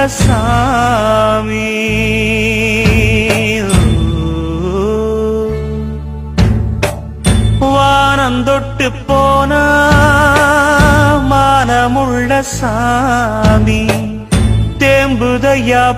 சாமி வானந்தொட்டு போன மானமுள்ள சாமி தேம்புதையா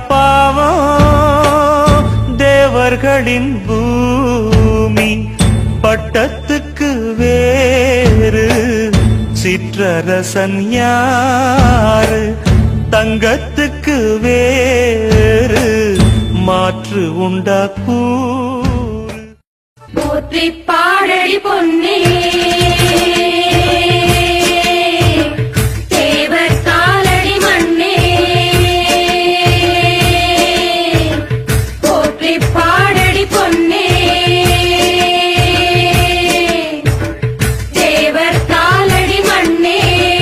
பாவம் தேவர்களின் பூமி பட்டத்துக்கு வேறு சிற்றரசன் யாரு தங்கத்துக்கு வேறு மாற்று உண்டா கூறு போற்றி பாடடி பொன்னே தேவர் காலடி மண்ணே போற்றி பாடடி பொன்னே தேவர் காலடி மண்ணே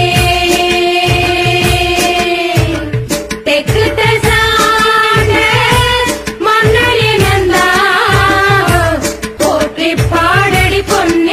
தெற்கு தசாண்ட மன்னர் இனந்தா போற்றி பாடடி பொன்னே